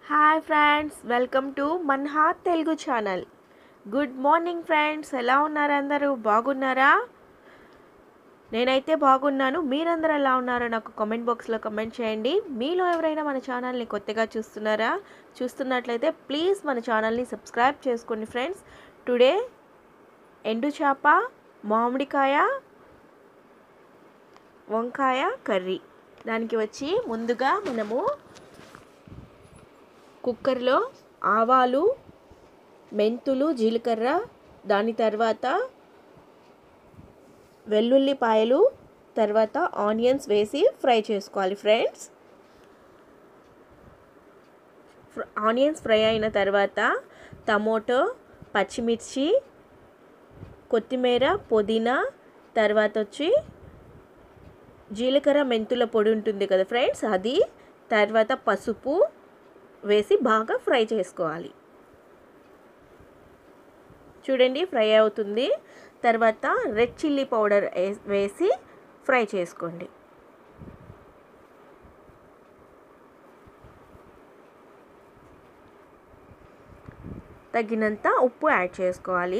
hi friends welcome to Manha Telugu channel good morning friends ఎలా ఉన్నారు అందరూ బాగున్నారా నేనైతే బాగున్నాను మీరందరూ ఎలా ఉన్నారో నాకు కామెంట్ బాక్స్లో కమెంట్ చేయండి మీలో ఎవరైనా మన ఛానల్ని కొత్తగా చూస్తున్నారా చూస్తున్నట్లయితే ప్లీజ్ మన ఛానల్ని సబ్స్క్రైబ్ చేసుకోండి ఫ్రెండ్స్ టుడే ఎండు చేప మామిడికాయ వంకాయ కర్రీ దానికి వచ్చి ముందుగా మనము కుక్కర్లో ఆవాలు మెంతులు జీలకర్ర దాని తర్వాత వెల్లుల్లిపాయలు తర్వాత ఆనియన్స్ వేసి ఫ్రై చేసుకోవాలి ఫ్రెండ్స్ ఆనియన్స్ ఫ్రై అయిన తర్వాత టమోటో పచ్చిమిర్చి కొత్తిమీర పుదీనా తర్వాత వచ్చి జీలకర్ర మెంతుల పొడి ఉంటుంది కదా ఫ్రెండ్స్ అది తర్వాత పసుపు వేసి బాగా ఫ్రై చేసుకోవాలి చూడండి ఫ్రై అవుతుంది తర్వాత రెడ్ చిల్లీ పౌడర్ వేసి ఫ్రై చేసుకోండి తగినంత ఉప్పు యాడ్ చేసుకోవాలి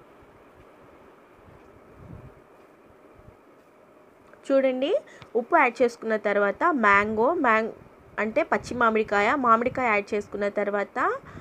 చూడండి ఉప్పు యాడ్ చేసుకున్న తర్వాత మ్యాంగో మ్యాంగ్ అంటే పచ్చి మామిడికాయ మామిడికాయ యాడ్ చేసుకున్న తర్వాత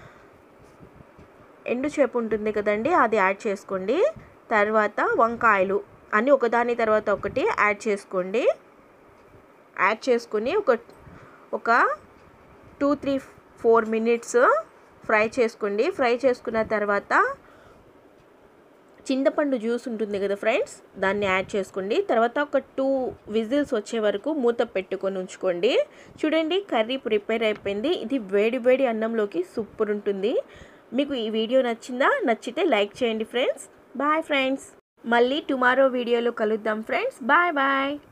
ఎండు చేప ఉంటుంది కదండి అది యాడ్ చేసుకోండి తర్వాత వంకాయలు అన్నీ ఒకదాని తర్వాత ఒకటి యాడ్ చేసుకోండి యాడ్ చేసుకుని ఒక ఒక two three four minutes fry చేసుకోండి ఫ్రై చేసుకున్న తర్వాత చింతపండు జ్యూస్ ఉంటుంది కదా ఫ్రెండ్స్ దాన్ని యాడ్ చేసుకోండి తర్వాత ఒక టూ విజిల్స్ వచ్చే వరకు మూత పెట్టుకొని ఉంచుకోండి చూడండి కర్రీ ప్రిపేర్ అయిపోయింది ఇది వేడి వేడి అన్నంలోకి సూపర్ ఉంటుంది మీకు ఈ వీడియో నచ్చిందా నచ్చితే లైక్ చేయండి ఫ్రెండ్స్ బాయ్ ఫ్రెండ్స్ మళ్ళీ టుమారో వీడియోలో కలుద్దాం ఫ్రెండ్స్ బాయ్ బాయ్